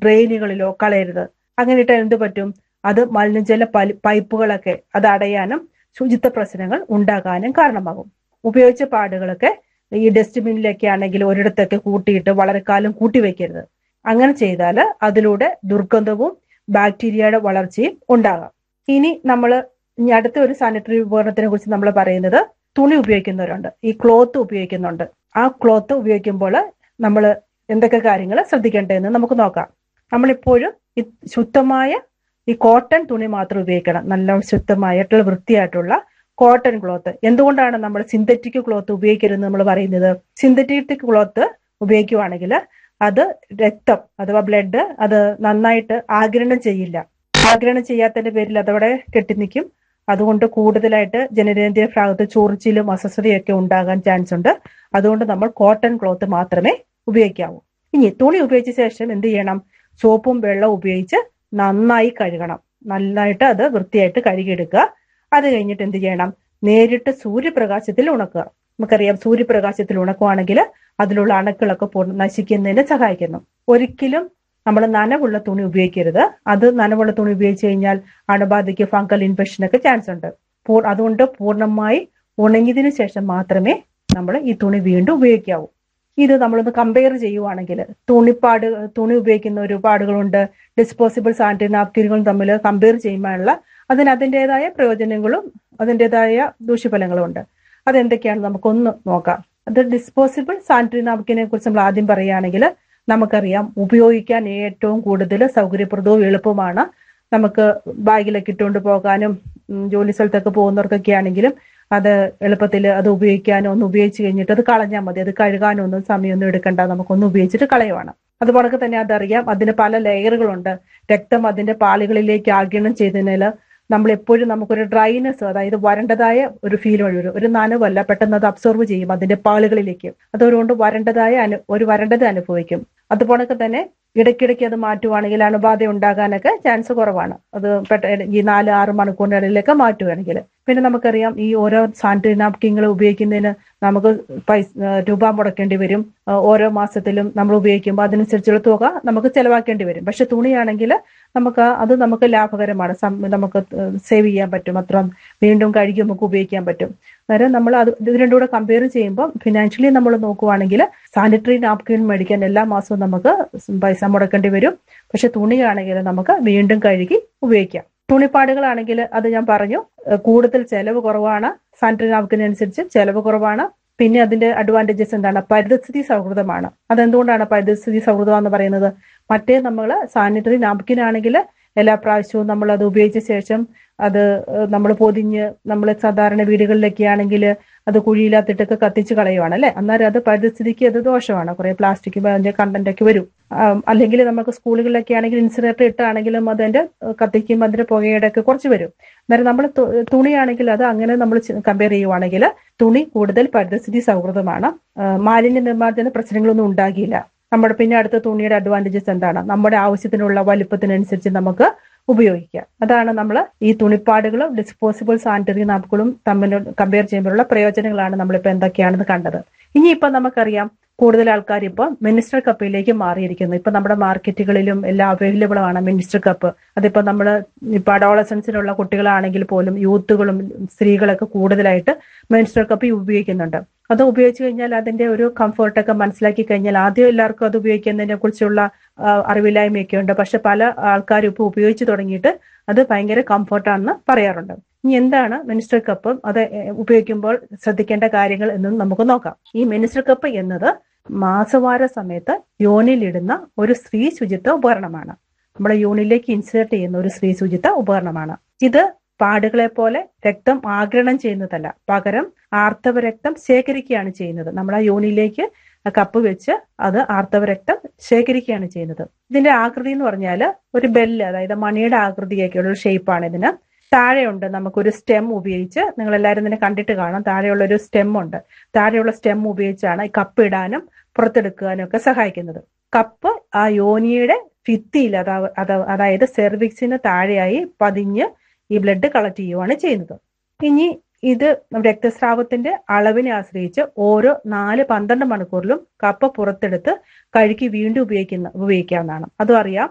ഡ്രെയിനുകളിലോ കളയരുത് അങ്ങനെ ഇട്ടാൽ എന്ത് പറ്റും അത് മലിനജല പലി- പൈപ്പുകളൊക്കെ അത് അടയാനും ശുചിത്വ പ്രശ്നങ്ങൾ ഉണ്ടാകാനും കാരണമാകും ഉപയോഗിച്ച പാടുകളൊക്കെ ഈ ഡസ്റ്റ്ബിന്നിലൊക്കെ ആണെങ്കിൽ ഒരിടത്തൊക്കെ കൂട്ടിയിട്ട് വളരെ കാലം കൂട്ടി വെക്കരുത് അങ്ങനെ ചെയ്താൽ അതിലൂടെ ദുർഗന്ധവും ബാക്ടീരിയയുടെ വളർച്ചയും ഉണ്ടാകാം ഇനി നമ്മൾ ഇനി അടുത്ത ഒരു സാനിറ്ററി ഉപകരണത്തിനെ കുറിച്ച് നമ്മൾ പറയുന്നത് തുണി ഉപയോഗിക്കുന്നവരുണ്ട് ഈ ക്ലോത്ത് ഉപയോഗിക്കുന്നുണ്ട് ആ ക്ലോത്ത് ഉപയോഗിക്കുമ്പോൾ നമ്മൾ എന്തൊക്കെ കാര്യങ്ങൾ ശ്രദ്ധിക്കേണ്ടതെന്ന് നമുക്ക് നോക്കാം നമ്മളിപ്പോഴും ഈ ശുദ്ധമായ ഈ കോട്ടൺ തുണി മാത്രം ഉപയോഗിക്കണം നല്ല ശുദ്ധമായിട്ടുള്ള വൃത്തിയായിട്ടുള്ള കോട്ടൺ ക്ലോത്ത് എന്തുകൊണ്ടാണ് നമ്മൾ സിന്തറ്റിക് ക്ലോത്ത് ഉപയോഗിക്കരുതെന്ന് നമ്മൾ പറയുന്നത് സിന്തറ്റിക് ക്ലോത്ത് ഉപയോഗിക്കുവാണെങ്കിൽ അത് രക്തം അഥവാ ബ്ലഡ് അത് നന്നായിട്ട് ആഗിരണം ചെയ്യില്ല ആഗിരണം ചെയ്യാത്തതിന്റെ പേരിൽ അതവിടെ കെട്ടിനിൽക്കും അതുകൊണ്ട് കൂടുതലായിട്ട് ജനനേന്ദ്രിയ ഭാഗത്ത് ചൊറിച്ചിലും അസ്വസ്ഥതയൊക്കെ ഉണ്ടാകാൻ ചാൻസ് ഉണ്ട് അതുകൊണ്ട് നമ്മൾ കോട്ടൺ ക്ലോത്ത് മാത്രമേ ഉപയോഗിക്കാവൂ ഇനി തുണി ഉപയോഗിച്ച ശേഷം എന്ത് ചെയ്യണം സോപ്പും വെള്ളവും ഉപയോഗിച്ച് നന്നായി കഴുകണം നന്നായിട്ട് അത് വൃത്തിയായിട്ട് കഴുകിയെടുക്കുക അത് കഴിഞ്ഞിട്ട് എന്ത് ചെയ്യണം നേരിട്ട് സൂര്യപ്രകാശത്തിൽ ഉണക്കുക നമുക്കറിയാം സൂര്യപ്രകാശത്തിൽ ഉണക്കുവാണെങ്കിൽ അതിലുള്ള അണുക്കളൊക്കെ പൂർണ്ണ നശിക്കുന്നതിന് സഹായിക്കുന്നു ഒരിക്കലും നമ്മൾ നനവുള്ള തുണി ഉപയോഗിക്കരുത് അത് നനവുള്ള തുണി ഉപയോഗിച്ച് കഴിഞ്ഞാൽ അണുബാധയ്ക്ക് ഫംഗൽ ഇൻഫെക്ഷനൊക്കെ ചാൻസ് ഉണ്ട് പൂ- അതുകൊണ്ട് പൂർണ്ണമായി ഉണങ്ങിയതിനു ശേഷം മാത്രമേ നമ്മൾ ഈ തുണി വീണ്ടും ഉപയോഗിക്കാവൂ ഇത് നമ്മളൊന്ന് കമ്പയർ ചെയ്യുവാണെങ്കിൽ തുണിപ്പാട് തുണി ഉപയോഗിക്കുന്ന ഒരുപാടുകളുണ്ട് ഡിസ്പോസിബിൾ സാനിറ്ററി നാപ്കിനുകളും തമ്മിൽ കമ്പയർ ചെയ്യുമ്പോഴുള്ള അതിന് അതിൻ്റെതായ പ്രയോജനങ്ങളും അതിൻ്റെതായ ദൂഷ്യഫലങ്ങളും ഉണ്ട് അതെന്തൊക്കെയാണ് നമുക്കൊന്ന് നോക്കാം അത് ഡിസ്പോസിബിൾ സാനിറ്ററി നാപ്കിനെ കുറിച്ച് നമ്മൾ ആദ്യം പറയുകയാണെങ്കിൽ നമുക്കറിയാം ഉപയോഗിക്കാൻ ഏറ്റവും കൂടുതൽ സൗകര്യപ്രദവും എളുപ്പമാണ് നമുക്ക് ബാഗിലൊക്കെ ഇട്ടുകൊണ്ട് പോകാനും ഉം, ജോലി സ്ഥലത്തൊക്കെ പോകുന്നവർക്കൊക്കെ ആണെങ്കിലും അത് എളുപ്പത്തിൽ അത് ഉപയോഗിക്കാനോ ഒന്ന് ഉപയോഗിച്ച് കഴിഞ്ഞിട്ട് അത് കളഞ്ഞാൽ മതി അത് കഴുകാനോ ഒന്നും സമയമൊന്നും എടുക്കണ്ട നമുക്കൊന്ന് ഉപയോഗിച്ചിട്ട് കളയുവാണ് അതുപോലെ തന്നെ അതറിയാം അതിന് പല ലെയറുകളുണ്ട് രക്തം അതിന്റെ പാളികളിലേക്ക് ആഗിരണം ചെയ്തതിനാൽ നമ്മൾ എപ്പോഴും നമുക്കൊരു ഡ്രൈനെസ് അതായത് വരണ്ടതായ ഒരു ഫീൽ വരും ഒരു നനവല്ല പെട്ടെന്ന് അത് അബ്സോർവ് ചെയ്യും അതിന്റെ പാളുകളിലേക്ക് അതുകൊണ്ട് വരണ്ടതായ അനു ഒരു വരണ്ടത് അനുഭവിക്കും അതുപോലെ തന്നെ ഇടയ്ക്കിടയ്ക്ക് അത് മാറ്റുവാണെങ്കിൽ അണുബാധ ഉണ്ടാകാനൊക്കെ ചാൻസ് കുറവാണ് അത് പെട്ട ഈ നാല് ആറ് മണിക്കൂറിനിടയിലൊക്കെ മാറ്റുകയാണെങ്കിൽ പിന്നെ നമുക്കറിയാം ഈ ഓരോ സാനിറ്ററി നാപ്കിങ്ങൾ ഉപയോഗിക്കുന്നതിന് നമുക്ക് പൈസ ആ, രൂപ മുടക്കേണ്ടി വരും ആ, ഓരോ മാസത്തിലും നമ്മൾ ഉപയോഗിക്കുമ്പോൾ അതിനനുസരിച്ചുള്ള തുക നമുക്ക് ചെലവാക്കേണ്ടി വരും പക്ഷെ തുണിയാണെങ്കിൽ നമുക്ക് അത് നമുക്ക് ലാഭകരമാണ് സം- നമുക്ക് സേവ് ചെയ്യാൻ പറ്റും അത്ര വീണ്ടും കഴുകി നമുക്ക് ഉപയോഗിക്കാൻ പറ്റും അന്നേരം നമ്മൾ അത് ഇത് രണ്ടും കൂടെ കമ്പയർ ചെയ്യുമ്പോൾ ഫിനാൻഷ്യലി നമ്മൾ നോക്കുവാണെങ്കിൽ സാനിറ്ററി നാപ്കിൻ മേടിക്കാൻ എല്ലാ മാസവും നമുക്ക് പൈസ മുടക്കേണ്ടി വരും പക്ഷെ തുണിയാണെങ്കിൽ നമുക്ക് വീണ്ടും കഴുകി ഉപയോഗിക്കാം തുണിപ്പാടുകളാണെങ്കിൽ അത് ഞാൻ പറഞ്ഞു ഏഹ് കൂടുതൽ ചെലവ് കുറവാണ് സാനിറ്ററി നാപ്കിനനുസരിച്ച് ചെലവ് കുറവാണ് പിന്നെ അതിന്റെ അഡ്വാൻറ്റേജസ് എന്താണ് പരിസ്ഥിതി സൗഹൃദമാണ് അതെന്തുകൊണ്ടാണ് പരിസ്ഥിതി സൗഹൃദം എന്ന് പറയുന്നത് മറ്റേ നമ്മൾ സാനിറ്ററി നാപ്കിൻ ആണെങ്കിൽ എല്ലാ പ്രാവശ്യവും നമ്മൾ അത് ഉപയോഗിച്ച ശേഷം അത് നമ്മൾ പൊതിഞ്ഞ് നമ്മൾ സാധാരണ വീടുകളിലൊക്കെ ആണെങ്കിൽ അത് കുഴിയിലാത്തിട്ടൊക്കെ കത്തിച്ച് കളയുവാണ് അല്ലെ അന്നേരം അത് പരിസ്ഥിതിക്ക് അത് ദോഷമാണ് കുറെ പ്ലാസ്റ്റിക് അതിന്റെ കണ്ടന്റ് ഒക്കെ വരും ആം, അല്ലെങ്കിൽ നമുക്ക് സ്കൂളുകളിലൊക്കെ ആണെങ്കിൽ ഇൻസിനേറ്റർ ഇട്ടാണെങ്കിലും അതിന്റെ ഏഹ്, കത്തിക്കുമ്പോൾ അതിന്റെ പുകയുടെ ഒക്കെ കുറച്ച് വരും അന്നേരം നമ്മൾ തുണിയാണെങ്കിൽ അത് അങ്ങനെ നമ്മൾ കമ്പയർ ചെയ്യുവാണെങ്കിൽ തുണി കൂടുതൽ പരിസ്ഥിതി സൗഹൃദമാണ് ആ, മാലിന്യ നിർമ്മാർജ്ജന പ്രശ്നങ്ങളൊന്നും ഉണ്ടാകില്ല നമ്മുടെ പിന്നെ അടുത്ത തുണിയുടെ അഡ്വാൻറ്റേജസ് എന്താണ് നമ്മുടെ ആവശ്യത്തിനുള്ള വലുപ്പത്തിനനുസരിച്ച് നമുക്ക് ഉപയോഗിക്കാം അതാണ് നമ്മൾ ഈ തുണിപ്പാടുകളും ഡിസ്പോസിബിൾ സാനിറ്ററി നാപ്പുകളും തമ്മിൽ കമ്പയർ ചെയ്യുമ്പോഴുള്ള പ്രയോജനങ്ങളാണ് നമ്മളിപ്പോൾ എന്തൊക്കെയാണെന്ന് കണ്ടത് ഇനിയിപ്പോൾ നമുക്കറിയാം കൂടുതൽ ആൾക്കാർ ഇപ്പോൾ മിനിസ്റ്റർ കപ്പിലേക്ക് മാറിയിരിക്കുന്നു ഇപ്പൊ നമ്മുടെ മാർക്കറ്റുകളിലും എല്ലാം അവൈലബിൾ ആണ് മിനിസ്റ്റർ കപ്പ് അതിപ്പോ നമ്മൾ ഇപ്പൊ അഡോളസൻസിലുള്ള കുട്ടികളാണെങ്കിൽ പോലും യൂത്തുകളും സ്ത്രീകളൊക്കെ കൂടുതലായിട്ട് മിനിസ്റ്റർ കപ്പ് ഉപയോഗിക്കുന്നുണ്ട് അത് ഉപയോഗിച്ച് കഴിഞ്ഞാൽ അതിന്റെ ഒരു കംഫർട്ടൊക്കെ മനസ്സിലാക്കി കഴിഞ്ഞാൽ ആദ്യം എല്ലാവർക്കും അത് ഉപയോഗിക്കുന്നതിനെ കുറിച്ചുള്ള ആ, അറിവില്ലായ്മയൊക്കെ ഉണ്ട് പക്ഷെ പല ആൾക്കാരും ഇപ്പോൾ ഉപയോഗിച്ച് തുടങ്ങിയിട്ട് അത് ഭയങ്കര കംഫർട്ടാണെന്ന് പറയാറുണ്ട് ഇനി എന്താണ് മിനിസ്റ്റർ കപ്പ് അത് എ- ഉപയോഗിക്കുമ്പോൾ ശ്രദ്ധിക്കേണ്ട കാര്യങ്ങൾ എന്നും നമുക്ക് നോക്കാം ഈ മിനിസ്റ്റർ കപ്പ് എന്നത് മാസവാര സമയത്ത് യോനിലിടുന്ന ഒരു സ്ത്രീ ശുചിത്വ ഉപകരണമാണ് നമ്മുടെ യൂണിലേക്ക് ഇൻസേർട്ട് ചെയ്യുന്ന ഒരു സ്ത്രീ ശുചിത്വ ഉപകരണമാണ് ഇത് പാടുകളെ പോലെ രക്തം ആഗിരണം ചെയ്യുന്നതല്ല പകരം ആർത്തവ രക്തം ശേഖരിക്കുകയാണ് ചെയ്യുന്നത് നമ്മുടെ ആ യോനിലേക്ക് ആ കപ്പ് വെച്ച് അത് ആർത്തവ രക്തം ശേഖരിക്കുകയാണ് ചെയ്യുന്നത് ഇതിന്റെ ആകൃതി എന്ന് പറഞ്ഞാൽ ഒരു ബെല്ല് അതായത് മണിയുടെ ആകൃതിയൊക്കെയുള്ള ഒരു ഷേപ്പാണ് ഇതിന് താഴെയുണ്ട് നമുക്കൊരു സ്റ്റെം ഉപയോഗിച്ച് നിങ്ങൾ എല്ലാവരും ഇതിനെ കണ്ടിട്ട് കാണാം താഴെയുള്ള ഒരു സ്റ്റെം ഉണ്ട് താഴെയുള്ള സ്റ്റെം ഉപയോഗിച്ചാണ് ഈ കപ്പ് ഇടാനും പുറത്തെടുക്കാനും ഒക്കെ സഹായിക്കുന്നത് കപ്പ് ആ യോനിയുടെ ഭിത്തിയിൽ അതാ അത- അതായത് സെർവിക്സിന് താഴെയായി പതിഞ്ഞ് ഈ ബ്ലഡ് കളക്ട് ചെയ്യുവാണ് ചെയ്യുന്നത് ഇനി ഇത് രക്തസ്രാവത്തിന്റെ അളവിനെ ആശ്രയിച്ച് ഓരോ നാല് പന്ത്രണ്ട് മണിക്കൂറിലും കപ്പ പുറത്തെടുത്ത് കഴുകി വീണ്ടും ഉപയോഗിക്കുന്ന ഉപയോഗിക്കാവുന്നതാണ് അതും അറിയാം